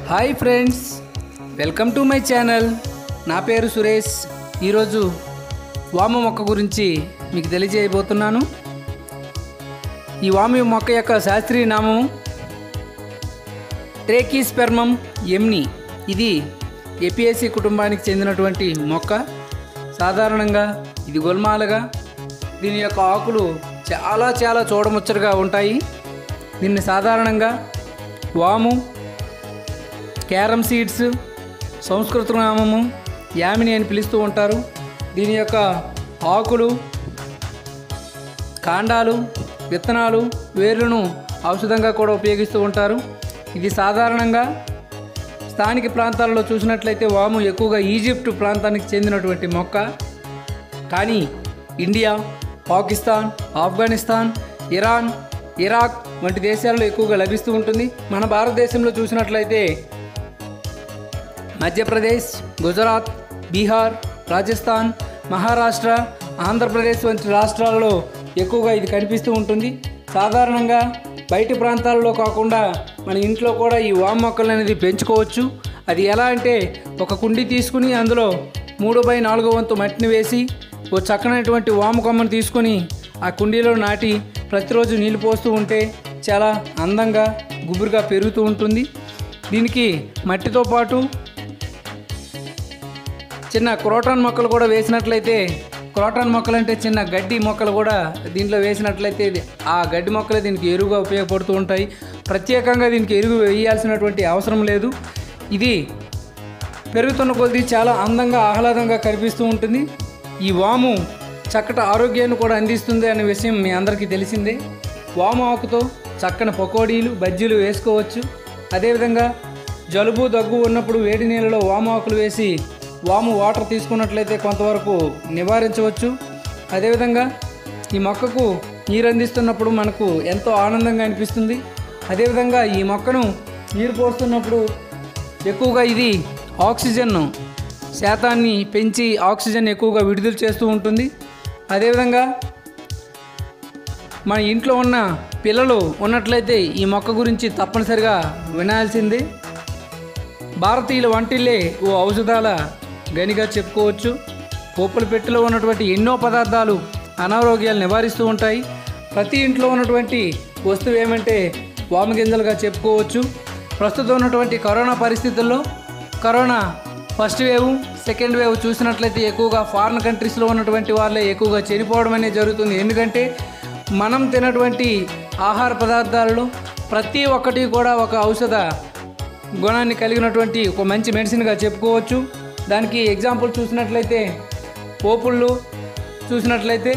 hi friends welcome to my channel నా పేరు సురేష్ ఈరోజు వాము మొక్క గురించి మీకు తెలియజేయబోతున్నాను ఈ వాము మొక్క యొక్క శాస్త్రీయ నామము ట్రేకీస్పెర్మం ఎమ్ని ఇది ఎపిఎస్సి కుటుంబానికి చెందినటువంటి మొక్క సాధారణంగా ఇది గొల్మాలుగా దీని యొక్క ఆకులు చాలా చాలా చూడముచ్చటగా ఉంటాయి దీన్ని సాధారణంగా వాము క్యారమ్ సీడ్స్ సంస్కృత నామము యామిని అని పిలుస్తూ ఉంటారు దీని యొక్క ఆకులు కాండాలు విత్తనాలు వేర్లను ఔషధంగా కూడా ఉపయోగిస్తూ ఉంటారు ఇది సాధారణంగా స్థానిక ప్రాంతాల్లో చూసినట్లయితే వాము ఎక్కువగా ఈజిప్ట్ ప్రాంతానికి చెందినటువంటి మొక్క కానీ India Pakistan Afghanistan Iran Iraq వంటి దేశాల్లో ఎక్కువగా లభిస్తూ ఉంటుంది మన భారతదేశంలో చూసినట్లయితే మధ్యప్రదేశ్ గుజరాత్ బీహార్ రాజస్థాన్ మహారాష్ట్ర ఆంధ్రప్రదేశ్ వంటి రాష్ట్రాలలో ఎక్కువగా ఇది కనిపిస్తూ ఉంటుంది సాధారణంగా బయటి ప్రాంతాల్లో కాకుండా మన ఇంట్లో కూడా ఈ వామ మొక్కలు అనేది పెంచుకోవచ్చు అది ఎలా అంటే ఒక కుండి తీసుకుని అందులో మూడు బై నాలుగో వంతు మట్టిని వేసి ఓ చక్కనటువంటి వామ కొమ్మను తీసుకొని ఆ కుండీలో నాటి ప్రతిరోజు నీళ్లు పోస్తూ ఉంటే చాలా అందంగా గుబురుగా పెరుగుతూ ఉంటుంది దీనికి మట్టితో పాటు చిన్న క్రోటాన్ మొక్కలు కూడా వేసినట్లయితే క్రోటాన్ మొక్కలు అంటే చిన్న గడ్డి మొక్కలు కూడా దీంట్లో వేసినట్లయితే ఇది- ఆ గడ్డి మొక్కలు దీనికి ఎరువుగా ఉపయోగపడుతూ ఉంటాయి ప్రత్యేకంగా దీనికి ఎరువు వేయాల్సినటువంటి అవసరం లేదు ఇది పెరుగుతున్న కొద్దీ చాలా అందంగా ఆహ్లాదంగా కనిపిస్తూ ఉంటుంది ఈ వాము చక్కటి ఆరోగ్యాన్ని కూడా అందిస్తుంది అనే విషయం మీ అందరికీ తెలిసిందే వాము ఆకుతో చక్కని పకోడీలు బజ్జీలు వేసుకోవచ్చు అదేవిధంగా జలుబు దగ్గు ఉన్నప్పుడు వేడి నీళ్ళలో వాము ఆకులు వేసి వాము వాటర్ తీసుకున్నట్లయితే కొంతవరకు నివారించవచ్చు అదేవిధంగా ఈ మొక్కకు నీరు అందిస్తున్నప్పుడు మనకు ఎంతో ఆనందంగా అనిపిస్తుంది అదేవిధంగా ఈ మొక్కను నీరు పోస్తున్నప్పుడు ఎక్కువగా ఇది ఆక్సిజన్ శాతాన్ని పెంచి ఆక్సిజన్ ఎక్కువగా విడుదల చేస్తూ ఉంటుంది అదేవిధంగా మన ఇంట్లో ఉన్న పిల్లలు ఉన్నట్లయితే ఈ మొక్క గురించి తప్పనిసరిగా వినాల్సిందే భారతీయుల వంటిల్లే ఓ ఔషధాల గనిగా చెప్పుకోవచ్చు పోపుల పెట్టెలో ఉన్నటువంటి ఎన్నో పదార్థాలు అనారోగ్యాలు నివారిస్తూ ఉంటాయి ప్రతి ఇంట్లో ఉన్నటువంటి వస్తువు ఏమంటే వాము గింజలుగా చెప్పుకోవచ్చు ప్రస్తుతం ఉన్నటువంటి కరోనా పరిస్థితుల్లో corona first wave second wave చూసినట్లయితే ఎక్కువగా ఫారిన్ కంట్రీస్లో ఉన్నటువంటి వాళ్ళే ఎక్కువగా చనిపోవడం అనేది జరుగుతుంది ఎందుకంటే మనం తినటువంటి ఆహార పదార్థాలలో ప్రతి ఒక్కటి కూడా ఒక ఔషధ గుణాన్ని కలిగినటువంటి ఒక మంచి మెడిసిన్గా చెప్పుకోవచ్చు దానికి ఎగ్జాంపుల్ చూసినట్లయితే పోపుళ్ళు చూసినట్లయితే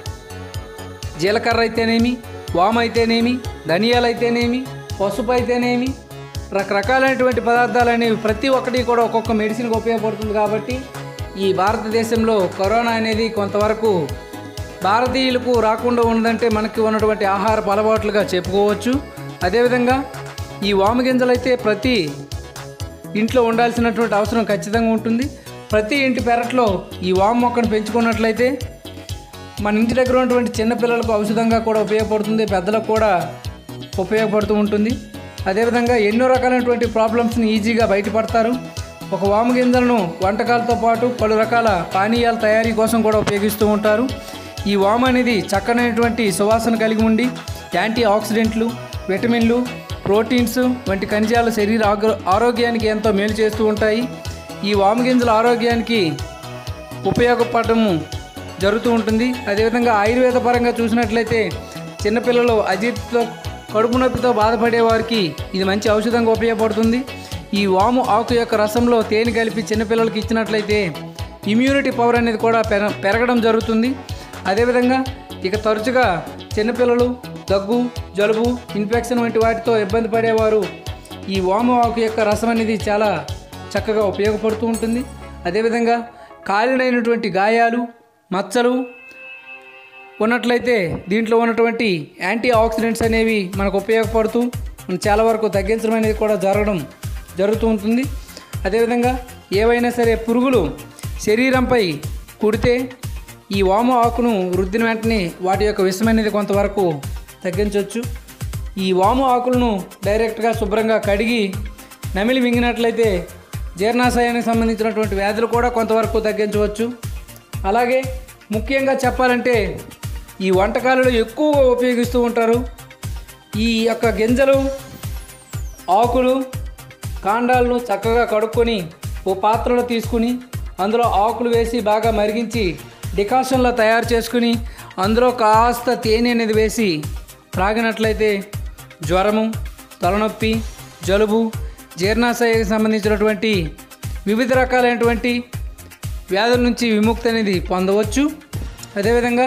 జీలకర్ర అయితేనేమి వామ అయితేనేమి ధనియాలు అయితేనేమి పసుపు అయితేనేమి రకరకాలైనటువంటి పదార్థాలు అనేవి ప్రతి ఒక్కటి కూడా ఒక్కొక్క మెడిసిన్కి ఉపయోగపడుతుంది కాబట్టి ఈ భారతదేశంలో కరోనా అనేది కొంతవరకు భారతీయులకు రాకుండా ఉందంటే మనకి ఉన్నటువంటి ఆహారపు అలవాట్లుగా చెప్పుకోవచ్చు అదేవిధంగా ఈ వాము గింజలు అయితే ప్రతి ఇంట్లో ఉండాల్సినటువంటి అవసరం ఖచ్చితంగా ఉంటుంది ప్రతి ఇంటి పెరట్లో ఈ వాము మొక్కను పెంచుకున్నట్లయితే మన ఇంటి దగ్గర ఉన్నటువంటి చిన్నపిల్లలకు ఔషధంగా కూడా ఉపయోగపడుతుంది పెద్దలకు కూడా ఉపయోగపడుతూ ఉంటుంది అదేవిధంగా ఎన్నో రకాలైనటువంటి ప్రాబ్లమ్స్ని ఈజీగా బయటపడతారు ఒక వాము గింజలను వంటకాలతో పాటు పలు రకాల పానీయాల తయారీ కోసం కూడా ఉపయోగిస్తూ ఉంటారు ఈ వాము అనేది చక్కనైనటువంటి సువాసన కలిగి ఉండి యాంటీ ఆక్సిడెంట్లు విటమిన్లు ప్రోటీన్స్ వంటి ఖనిజాలు శరీర ఆగ్రో- ఆరోగ్యానికి ఎంతో మేలు చేస్తూ ఉంటాయి ఈ వాము గింజల ఆరోగ్యానికి ఉపయోగపడము జరుగుతూ ఉంటుంది అదేవిధంగా ఆయుర్వేద పరంగా చూసినట్లయితే చిన్నపిల్లలు అజీర్తితో కడుపు నొప్పితో బాధపడే వారికి ఇది మంచి ఔషధంగా ఉపయోగపడుతుంది ఈ వాము ఆకు యొక్క రసంలో తేనె కలిపి చిన్నపిల్లలకి ఇచ్చినట్లయితే ఇమ్యూనిటీ పవర్ అనేది కూడా పెర పెరగడం జరుగుతుంది అదేవిధంగా ఇక తరచుగా చిన్నపిల్లలు దగ్గు జలుబు ఇన్ఫెక్షన్ వంటి వాటితో ఇబ్బంది పడేవారు ఈ వాము ఆకు యొక్క రసం అనేది చాలా చక్కగా ఉపయోగపడుతూ ఉంటుంది అదేవిధంగా కాలినైనటువంటి గాయాలు మచ్చలు ఉన్నట్లయితే దీంట్లో ఉన్నటువంటి యాంటీ ఆక్సిడెంట్స్ అనేవి మనకు ఉపయోగపడుతూ మనం చాలా వరకు తగ్గించడం అనేది కూడా జరగడం జరుగుతూ ఉంటుంది అదేవిధంగా ఏవైనా సరే పురుగులు శరీరంపై కుడితే ఈ వాము ఆకును రుద్దిన వెంటనే వాటి యొక్క విషం అనేది కొంతవరకు తగ్గించవచ్చు ఈ వాము ఆకులను డైరెక్ట్గా శుభ్రంగా కడిగి నమిలి మింగినట్లయితే జీర్ణాశయానికి సంబంధించినటువంటి వ్యాధులు కూడా కొంతవరకు తగ్గించవచ్చు అలాగే ముఖ్యంగా చెప్పాలంటే ఈ వంటకాలలో ఎక్కువగా ఉపయోగిస్తూ ఉంటారు ఈ యొక్క గింజలు ఆకులు కాండాలను చక్కగా కడుక్కొని ఓ పాత్రలో తీసుకుని అందులో ఆకులు వేసి బాగా మరిగించి డికాషన్లో తయారు చేసుకుని అందులో కాస్త తేనె అనేది వేసి త్రాగినట్లయితే జ్వరము తలనొప్పి జలుబు జీర్ణాశయానికి సంబంధించినటువంటి వివిధ రకాలైనటువంటి వ్యాధుల నుంచి విముక్తి అనేది పొందవచ్చు అదేవిధంగా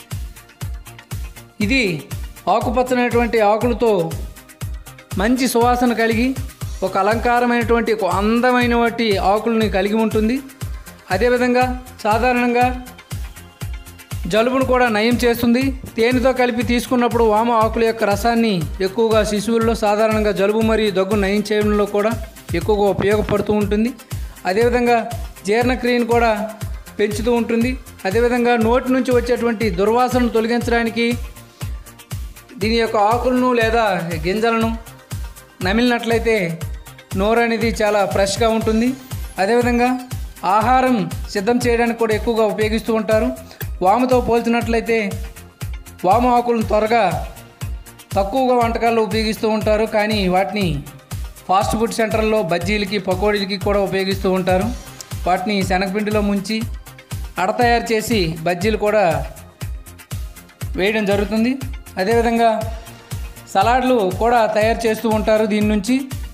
ఇది ఆకుపచ్చనటువంటి ఆకులతో మంచి సువాసన కలిగి ఒక అలంకారమైనటువంటి ఒక అందమైనటువంటి ఆకుల్ని కలిగి ఉంటుంది అదేవిధంగా సాధారణంగా జలుబును కూడా నయం చేస్తుంది తేనెతో కలిపి తీసుకున్నప్పుడు వామ ఆకుల యొక్క రసాన్ని ఎక్కువగా శిశువుల్లో సాధారణంగా జలుబు మరియు దగ్గు నయం చేయడంలో కూడా ఎక్కువగా ఉపయోగపడుతూ ఉంటుంది అదేవిధంగా జీర్ణక్రియను కూడా పెంచుతూ ఉంటుంది అదేవిధంగా నోటి నుంచి వచ్చేటువంటి దుర్వాసనను తొలగించడానికి దీని యొక్క ఆకులను లేదా గింజలను నమిలినట్లయితే నోరు అనేది చాలా ఫ్రెష్గా ఉంటుంది అదేవిధంగా ఆహారం సిద్ధం చేయడానికి కూడా ఎక్కువగా ఉపయోగిస్తూ ఉంటారు వాముతో పోల్చినట్లయితే వాము ఆకులను త్వరగా తక్కువగా వంటకాల్లో ఉపయోగిస్తూ ఉంటారు కానీ వాటిని ఫాస్ట్ ఫుడ్ సెంటర్లో బజ్జీలకి పకోడీలకి కూడా ఉపయోగిస్తూ ఉంటారు వాటిని శనగపిండిలో ముంచి అడ తయారు చేసి బజ్జీలు కూడా వేయడం జరుగుతుంది అదేవిధంగా సలాడ్లు కూడా తయారు చేస్తూ ఉంటారు దీని నుంచి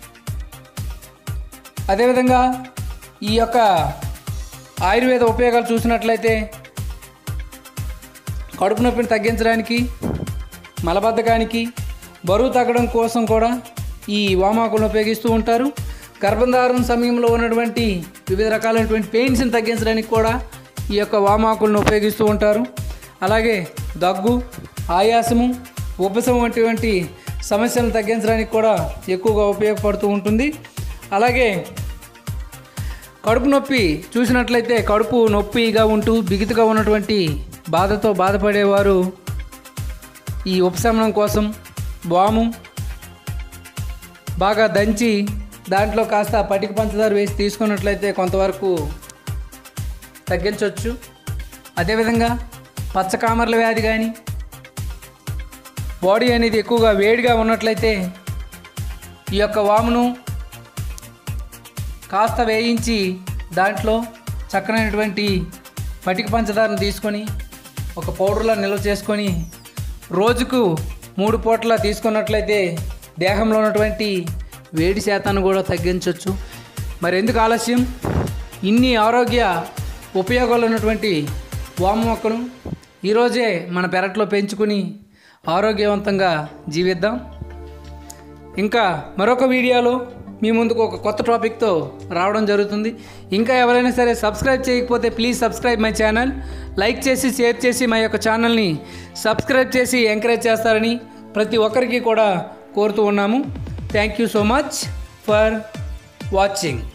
అదేవిధంగా ఈ యొక్క ఆయుర్వేద ఉపయోగాలు చూసినట్లయితే కడుపు నొప్పిని తగ్గించడానికి మలబద్ధకానికి బరువు తగ్గడం కోసం కూడా ఈ వామాకులను ఉపయోగిస్తూ ఉంటారు గర్భధారణ సమయంలో ఉన్నటువంటి వివిధ రకాలైనటువంటి పెయిన్స్ని తగ్గించడానికి కూడా ఈ యొక్క వామాకులను ఉపయోగిస్తూ ఉంటారు అలాగే దగ్గు ఆయాసము ఉపశమం వంటి సమస్యలను తగ్గించడానికి కూడా ఎక్కువగా ఉపయోగపడుతూ ఉంటుంది అలాగే కడుపు నొప్పి చూసినట్లయితే కడుపు నొప్పిగా ఉంటూ బిగుతుగా ఉన్నటువంటి బాధతో బాధపడేవారు ఈ ఉపశమనం కోసం వాము బాగా దంచి దాంట్లో కాస్త పటిక పంచదార వేసి తీసుకున్నట్లయితే కొంతవరకు తగ్గించవచ్చు అదేవిధంగా పచ్చకామర్ల వ్యాధి కానీ బాడీ అనేది ఎక్కువగా వేడిగా ఉన్నట్లయితే ఈ యొక్క వామును కాస్త వేయించి దాంట్లో చక్కనైనటువంటి పటిక పంచదారను తీసుకొని ఒక పౌడర్లా నిల్వ చేసుకొని రోజుకు మూడు పూట్ల తీసుకున్నట్లయితే దేహంలో ఉన్నటువంటి వేడి శాతాన్ని కూడా తగ్గించవచ్చు మరి ఎందుకు ఆలస్యం ఇన్ని ఆరోగ్య ఉపయోగాలు ఉన్నటువంటి వాము మొక్కను ఈరోజే మన పెరట్లో పెంచుకుని ఆరోగ్యవంతంగా జీవిద్దాం ఇంకా మరొక వీడియోలో మీ ముందుకు ఒక కొత్త టాపిక్తో రావడం జరుగుతుంది ఇంకా ఎవరైనా సరే సబ్స్క్రైబ్ చేయకపోతే please subscribe my channel like చేసి షేర్ చేసి మా యొక్క ఛానల్ని సబ్స్క్రైబ్ చేసి ఎంకరేజ్ చేస్తారని ప్రతి ఒక్కరికి కూడా కోరుతూ ఉన్నాము thank you so much for watching